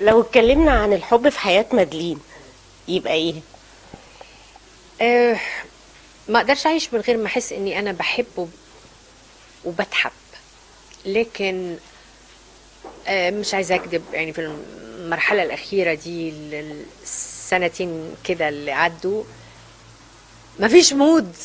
لو اتكلمنا عن الحب في حياة مدلين يبقى ايه أه ما اقدرش اعيش من غير ما احس اني انا بحب وب- وبتحب لكن أه مش عايزه اكذب يعني في المرحله الاخيره دي ال- السنتين كده اللي عدوا ما فيش مود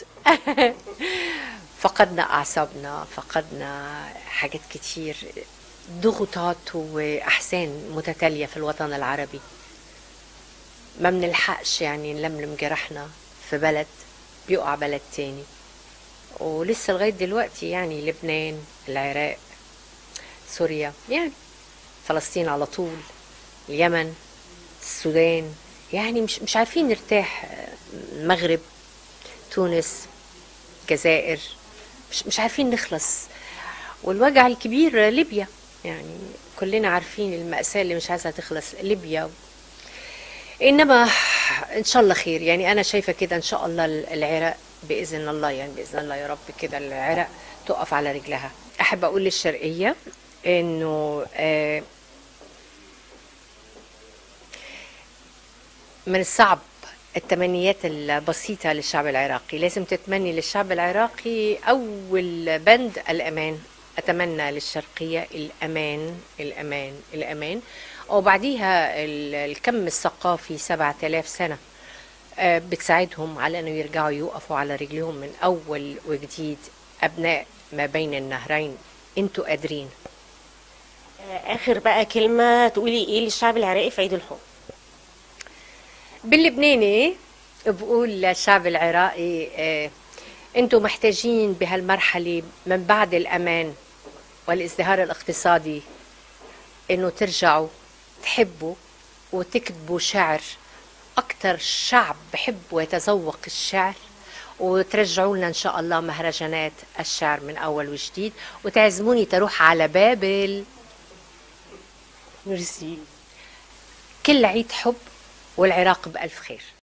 فقدنا اعصابنا فقدنا حاجات كتير ضغوطات واحزان متتاليه في الوطن العربي ما بنلحقش يعني نلملم جرحنا في بلد بيقع بلد تاني ولسه لغاية دلوقتي يعني لبنان العراق سوريا يعني فلسطين على طول اليمن السودان يعني مش مش عارفين نرتاح المغرب تونس الجزائر مش مش عارفين نخلص والوجع الكبير ليبيا يعني كلنا عارفين المأساة اللي مش عايزة تخلص ليبيا انما ان شاء الله خير يعني انا شايفه كده ان شاء الله العراق باذن الله يعني باذن الله يا رب كده العراق تقف على رجلها احب اقول للشرقيه انه آه، من الصعب التمنيات البسيطة للشعب العراقي لازم تتمني للشعب العراقي أول بند الأمان أتمنى للشرقية الأمان الأمان الأمان وبعديها ال- الكم الثقافي سبعة آلاف سنة آه، بتساعدهم على أنه يرجعوا يوقفوا على رجلهم من أول وجديد أبناء ما بين النهرين انتوا قادرين آه، اخر بقى كلمة تقولي ايه للشعب العراقي في عيد الحب باللبناني بقول للشعب العراقي آه، انتم محتاجين بهالمرحلة من بعد الأمان والازدهار الاقتصادي انه ترجعوا تحبوا وتكتبوا شعر أكثر شعب بحب ويتذوق الشعر وترجعوا لنا إن شاء الله مهرجانات الشعر من أول وجديد وتعزموني تروح على بابل ميرسي كل عيد حب والعراق بألف خير